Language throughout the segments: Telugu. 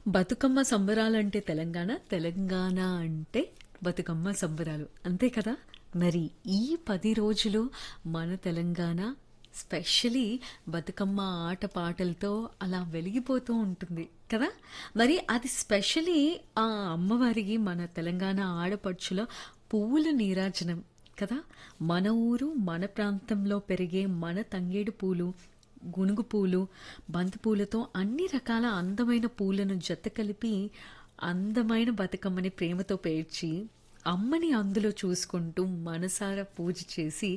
బతుకమ్మ సంబరాలంటే తెలంగాణ తెలంగాణ అంటే బతుకమ్మ సంబరాలు అంతే కదా మరి ఈ పది రోజులు మన తెలంగాణ స్పెషలీ బతుకమ్మ ఆట పాటలతో అలా వెలిగిపోతూ ఉంటుంది కదా మరి అది స్పెషలీ ఆ అమ్మవారికి మన తెలంగాణ ఆడపడుచుల పువ్వుల నీరాజనం కదా మన ఊరు మన ప్రాంతంలో పెరిగే మన తంగేడు పూలు గునుగు పూలు బంతి పూలతో అన్ని రకాల అందమైన పూలను జత కలిపి అందమైన బతుకమ్మని ప్రేమతో పేర్చి అమ్మని అందులో చూసుకుంటూ మనసారా పూజ చేసి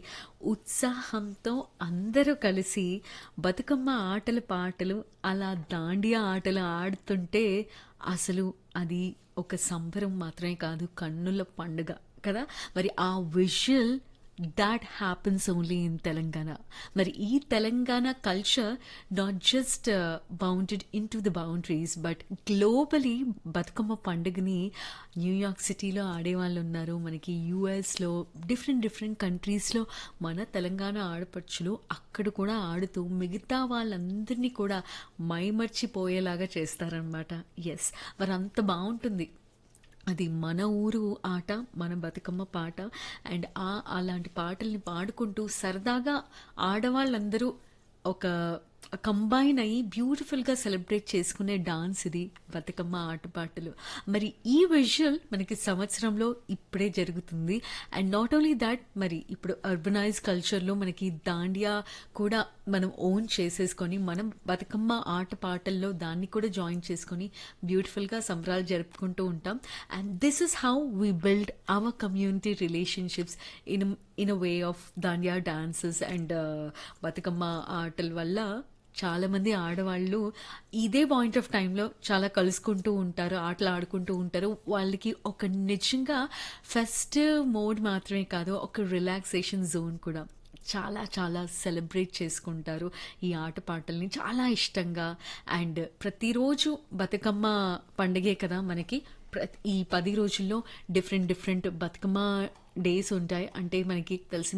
ఉత్సాహంతో అందరూ కలిసి బతుకమ్మ ఆటలు పాటలు అలా దాండియా ఆటలు ఆడుతుంటే అసలు అది ఒక సంబరం మాత్రమే కాదు కన్నుల పండుగ కదా మరి ఆ visual that happens only in Telangana మరి ఈ Telangana culture not just bounded in to the boundaries but globally Bathukamma పండుగని న్యూయార్క్ సిటీలో ఆడేవాళ్ళు ఉన్నారు మనకి యూఎస్లో డిఫరెంట్ డిఫరెంట్ కంట్రీస్లో మన తెలంగాణ ఆడపడుచులు అక్కడ కూడా ఆడుతూ మిగతా వాళ్ళందరినీ కూడా మైమర్చిపోయేలాగా చేస్తారనమాట ఎస్ మరి అంత బాగుంటుంది అది మన ఊరు ఆట మన బతుకమ్మ పాట అండ్ ఆ అలాంటి పాటల్ని పాడుకుంటూ సరదాగా ఆడవాళ్ళందరూ ఒక కంబైన్ అయ్యి బ్యూటిఫుల్గా సెలబ్రేట్ చేసుకునే డాన్స్ ఇది బతుకమ్మ ఆటపాటలు మరి ఈ విజువల్ మనకి సంవత్సరంలో ఇప్పుడే జరుగుతుంది అండ్ నాట్ ఓన్లీ దాట్ మరి ఇప్పుడు అర్బనైజ్ కల్చర్లో మనకి దాండియా కూడా మనం ఓన్ చేసేసుకొని మనం బతుకమ్మ ఆట పాటల్లో దాన్ని కూడా జాయిన్ చేసుకొని బ్యూటిఫుల్గా సంబరాలు జరుపుకుంటూ ఉంటాం and this is how we build our community relationships in in a way of Dandiya dances and Bathukamma ఆటల వల్ల చాలా మంది ఆడవాళ్ళు ఇదే పాయింట్ ఆఫ్ టైంలో చాలా కలుసుకుంటూ ఉంటారు ఆటలు ఆడుకుంటూ ఉంటారు వాళ్ళకి ఒక నిజంగా ఫెస్టివ్ మోడ్ మాత్రమే కాదు ఒక రిలాక్సేషన్ జోన్ కూడా చాలా చాలా సెలబ్రేట్ చేసుకుంటారు ఈ ఆటపాటల్ని చాలా ఇష్టంగా అండ్ ప్రతిరోజు బతుకమ్మ పండగే కదా మనకి ప్రతి ఈ పది రోజుల్లో డిఫరెంట్ డిఫరెంట్ బతుకమ్మ డేస్ ఉంటాయి అంటే మనకి తెలిసిన